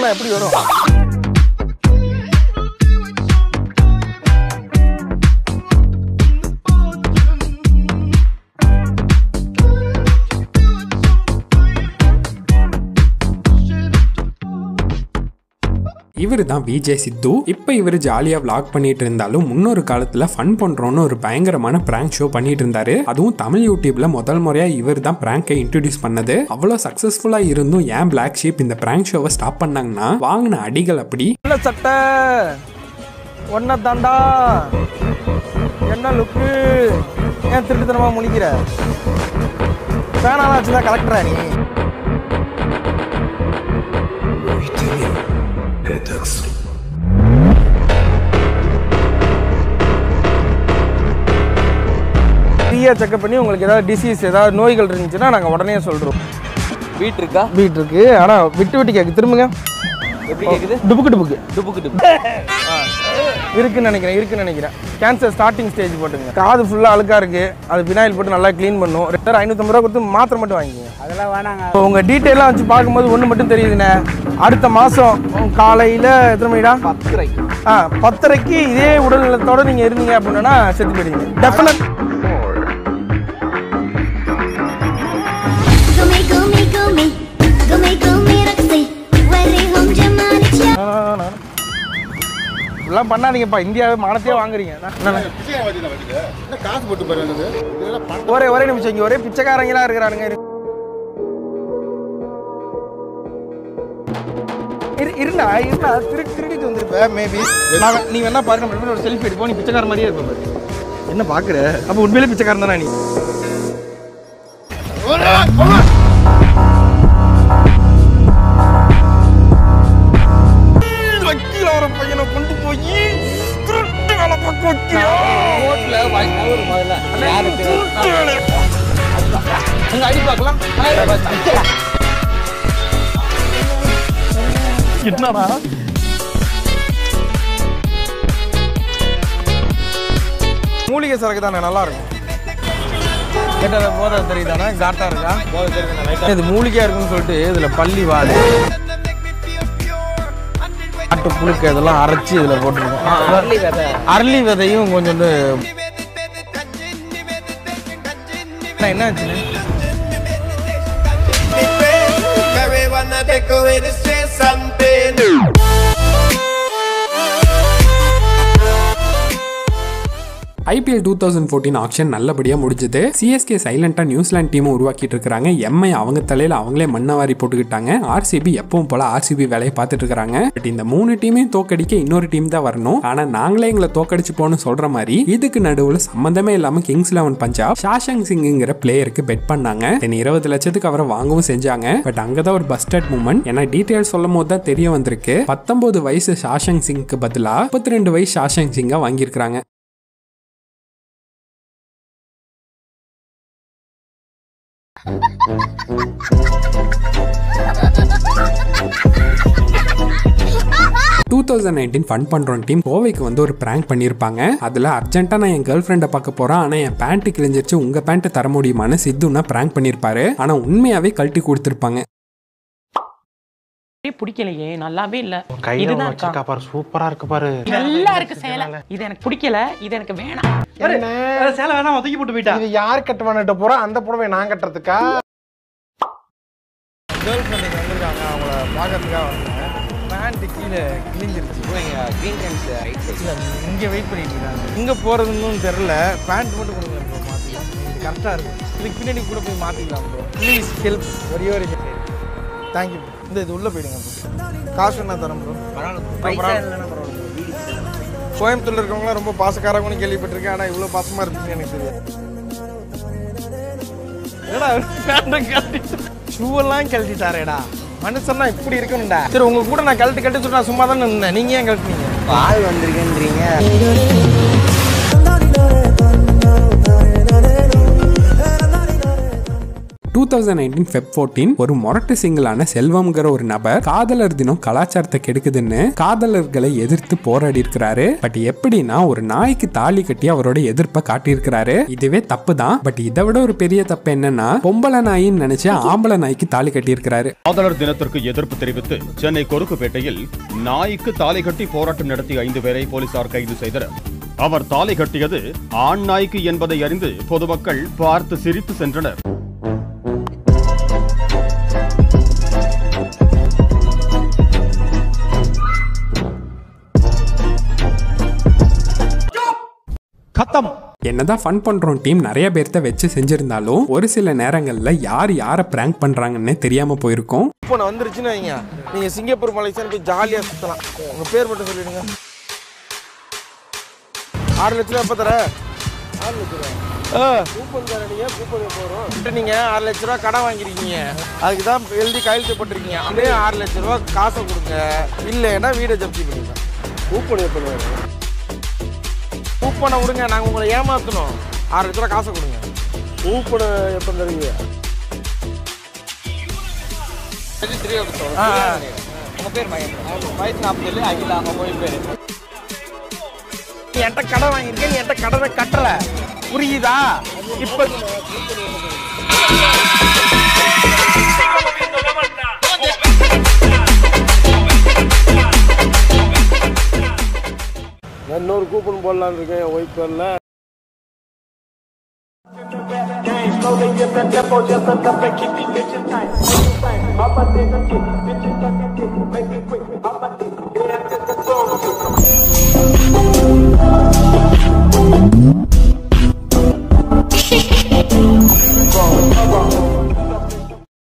பிராங்க்லாம் எப்படி வரும் இவர் தான் விஜய் சித்து இப்போ இவர் ஜாலியாக vlog பண்ணிட்டு இருந்தாலும் முன்னொரு காலத்தில் ஃபன் பண்ணுறோன்னு ஒரு பயங்கரமான பிராங்க் ஷோ பண்ணிட்டு இருந்தாரு அதுவும் தமிழ் யூடியூப்ல முதல் முறையாக இவர் தான் பிராங்கை இன்ட்ரடியூஸ் பண்ணது அவ்வளோ சக்ஸஸ்ஃபுல்லாக இருந்தும் ஏன் பிளாக் ஷீப் இந்த பிராங்க் ஷோவை ஸ்டாப் பண்ணாங்கன்னா வாங்கின அடிகள் அப்படி என்ன சட்டை ஒன்ன தாண்டா என்ன லுக்கு ஏன் திருட்டுத்தனமா முழிக்கிற ஃபேனாலாம் வச்சுதான் கலெக்டரா நீ ஃப்ரீயாக செக்அப் பண்ணி உங்களுக்கு ஏதாவது டிசீஸ் ஏதாவது நோய்கள் இருந்துச்சுன்னா நாங்கள் உடனே சொல்கிறோம் வீட் இருக்கா வீட் இருக்கு ஆனால் விட்டு விட்டு கேட்கு திரும்புங்க எப்படி கேக்குது டுபுக்கு டுபுக்கு டுபுக்கு டுபுக்கு இருக்குன்னு நினைக்கிறேன் இருக்குன்னு நினைக்கிறேன் கேன்சர் ஸ்டார்டிங் ஸ்டேஜ் போட்டுங்க காது ஃபுல்லாக அழுக்கா இருக்கு அது பினாயில் போட்டு நல்லா க்ளீன் பண்ணும் ரெண்டு ஐநூற்றம்பது ரூபா கொடுத்து மாத்திரை மட்டும் வாங்கிக்கோங்க அதெல்லாம் வேணாங்க இப்போ உங்கள் டீட்டெயிலாக வச்சு பார்க்கும்போது ஒன்று மட்டும் தெரியுதுண்ணே அடுத்த மாதம் காலையில் எத்தனை மணிடா பத்துரை ஆ பத்தரைக்கு இதே உடல் நலத்தோட நீங்கள் இருந்தீங்க அப்படின்னா செத்து போயிடுவீங்க definite Gumi gumi gumi gumi gumi raksi warihum jamalك ya இதெல்லாம் பண்ணாதீங்கப்பா இந்தியாவே மானத்தையே வாங்குறீங்க நான்- நான்- காசு போட்டு பாரு எனக்கு இதெல்லாம் பணம் ஒரே ஒரே நிமிஷம் இங்கே ஒரே பிச்சைக்காரங்களா இருக்கிறானுங்க இரு- இரு- இருடா இருடா திரு திருடிட்டு வந்திருப்ப மேபி நான் நீ வேணா பாரு நம்ம ரெண்டு பேரும் ஒரு செல்ஃபி எடுப்போம் நீ பிச்சைக்கார மாதிரியே இருப்ப பாரு என்ன பாக்குற அப்ப உண்மையிலே பிச்சைக்காரன் தானே நீ வக்கீல ஒரு பையனை கொண்டு போய் திருட்டு வேலை பார்க்க வைக்கிறியா? ரோட்ல ஒரு முதல்ல யாருக்கு திருட்டு வேலை. அங்க அடி பார்க்கலாம் என்னடா மூலிகை சரக்கு தானே நல்லா இருக்கும் கேட்டத போதை தெரியுதானே காட்டா இருக்கா இது மூலிகையா இருக்குன்னு சொல்லிட்டு இதுல பள்ளி வாடு ஆட்டு புழுக்க இதெல்லாம் அரைச்சி இதுல போட்டுருக்கோம் அரளி விதை அரளி விதையும் கொஞ்சோண்டு அண்ணா, என்ன ஆச்சுன்னு IPL two thousand fourteen auction நல்லபடியாக முடிஞ்சது சிஎஸ்கே சைலண்டாக நியூசிலாந்து டீமை உருவாக்கிட்டு இருக்காங்க எம்ஐ அவங்க தலையில் அவங்களே மண்ணவாரி போட்டுக்கிட்டாங்க ஆர்சிபி எப்பவும் போல ஆர்சிபி வேலையை பார்த்துட்டு இருக்காங்க பட் இந்த மூணு டீமையும் தோக்கடிக்க இன்னொரு டீம் தான் வரணும் ஆனால் நாங்களே எங்களை தோக்கடிச்சு போன்னு சொல்ற மாதிரி இதுக்கு நடுவில் சம்மந்தமே இல்லாமல் கிங்ஸ் லெவன் பஞ்சாப் ஷாஷங் சிங்குங்கிற பிளேயருக்கு பெட் பண்ணாங்க தென் இருபது லட்சத்துக்கு அவரை வாங்கவும் செஞ்சாங்க பட் அங்கதான் ஒரு பஸ்டட் மூமெண்ட் ஏன்னா டீடைல் சொல்லும் போது தான் தெரிய வந்திருக்கு பத்தொன்பது வயசு ஷாஷங் சிங்க்கு பதிலாக முப்பத்தி ரெண்டு வயசு ஷாஷங் சிங்கா வாங்கியிருக்காங்க டூ தௌசண்ட் நைன்டீன் ஃபன் பண்ணுறோம் டீம் கோவைக்கு வந்து ஒரு ப்ராங்க் பண்ணியிருப்பாங்க அதில் அர்ஜென்ட்டாக நான் என் கேர்ள் ஃப்ரெண்டை பார்க்க போகிறேன் ஆனால் என் பேண்ட்டு கிழிஞ்சிருச்சு உங்கள் பேண்ட்டு தர முடியுமான்னு சித்துனா ப்ராங்க் பண்ணியிருப்பாரு ஆனால் உண்மையாகவே கழட்டி கொடுத்துருப்பாங்க அப்படியே பிடிக்கலையே நல்லாவே இல்ல கையில இதுதான் வச்சிருக்கா இருக்கா பாரு சூப்பரா இருக்கு பாரு நல்லா இருக்கு சேலை இது எனக்கு பிடிக்கல இது எனக்கு வேணாம் சேலை வேணாம் தூக்கி போட்டு போயிட்டா இது யார் கட்டுவான்ட்டு போறா அந்த புடவை நான் கட்டுறதுக்கா கேர்ள் ஃப்ரெண்டுக்கு வந்திருக்காங்க அவங்கள பார்க்கறதுக்காக வந்தாங்க பேண்ட் கீழே கிழிஞ்சிருச்சு கிரீன் டைம்ஸ் ரைட் சைடு இல்ல, இங்க வெயிட் பண்ணிட்டு இருக்காங்க இங்க போறதுன்னு தெரியல பேண்ட் மட்டும் கொடுங்க ப்ரோ மாத்திக்கலாம் இது கரெக்டா இருக்கும் இதுக்கு பின்னாடி கூட போய் மாத்திக்கலாம் ப்ரோ ப்ளீஸ் ஹெல்ப் ஒரே ஒரு தேங்க்யூ இந்த இது உள்ள போயிடுங்க ப்ரோ காசு என்ன தரம் ப்ரோ பைசா இல்லைன்னா பரவாயில்ல வீடு கோயம்புத்தூர்ல இருக்கவங்களாம் ரொம்ப பாசக்காரங்கன்னு கேள்விப்பட்டிருக்கேன் ஆனா இவ்வளவு பாசமா இருப்பீங்க எனக்கு தெரியாது ஷூ எல்லாம் கழட்டிட்டாரேடா மனுஷன்னா இப்படி இருக்கணும்டா சரி உங்க கூட நான் கழட்டி கழட்டி சொன்னா சும்மா தானே இருந்தேன் நீங்க ஏன் கழட்டினீங்க பால் வந்திருக்குன்றீங்க two two thousand nineteen Feb fourteen ஒரு மொரட்டு சிங்கிளான செல்வம்ங்கிற ஒரு நபர் காதலர் தினம் கலாச்சாரத்தை கெடுக்குதுன்னு காதலர்களை எதிர்த்து போராடி இருக்கிறாரு பட் எப்படின்னா ஒரு நாய்க்கு தாலி கட்டி அவரோட எதிர்ப்பை காட்டியிருக்கிறாரு இதுவே தப்பு தான் பட் இதை விட ஒரு பெரிய தப்பு என்னன்னா பொம்பளை நாயின்னு நினைச்சு ஆம்பளை நாய்க்கு தாலி கட்டியிருக்கிறாரு காதலர் தினத்திற்கு எதிர்ப்பு தெரிவித்து சென்னை கொருக்குப்பேட்டையில் நாய்க்கு தாலி கட்டி போராட்டம் நடத்திய ஐந்து பேரை போலீசார் கைது செய்தனர் அவர் தாலி கட்டியது ஆண் நாய்க்கு என்பதை அறிந்து பொதுமக்கள் பார்த்து சிரித்து சென்றனர் खत्म என்னதான் ஃபன் பண்றோம் டீம் நிறைய பேர்த்த வச்சு செஞ்சிருந்தாலும் ஒரு சில நேரங்கள்ல யார் யாரை பிராங்க் பண்றாங்கன்னே தெரியாம போயிருக்கும் இப்போ நான் வந்துருச்சுன்னு வைங்க நீங்க சிங்கப்பூர் மலேசியா போய் ஜாலியா சுத்தலாம் உங்க பேர் மட்டும் சொல்லிடுங்க ஆறு லட்ச ரூபா எப்போ தர ஆறு லட்ச ரூபா கூப்பன் தர நீங்க கூப்பன் போகிறோம் நீங்க ஆறு லட்ச ரூபா கடன் வாங்கிருக்கீங்க அதுக்கு தான் எழுதி கையெழுத்து போட்டிருக்கீங்க அப்படியே ஆறு லட்ச ரூபா காசை கொடுங்க இல்லைன்னா வீடை ஜப்தி பண்ணிக்கலாம் கூப்பன் எப்போ கூப்பனை விடுங்க நாங்கள் உங்களை ஏமாற்றணும் ஆறு லட்ச ரூபா காசை கொடுங்க கூப்பனை எப்போ தருவீங்க ஆ ஆ. உங்க பேர் மகேந்திரன் வயசு நாற்பது அகிலா அவங்க பேர் நீ என்கிட்ட கடன் வாங்கியிருக்க நீ என்கிட்ட கடனை கட்டல புரியுதா இப்ப இன்னொரு கூப்பன் போடலான்னு இருக்கேன் ஒயிட் கலர்ல Slowly get the tempo, just a couple keep these bitches tight. Up a nigga, get bitches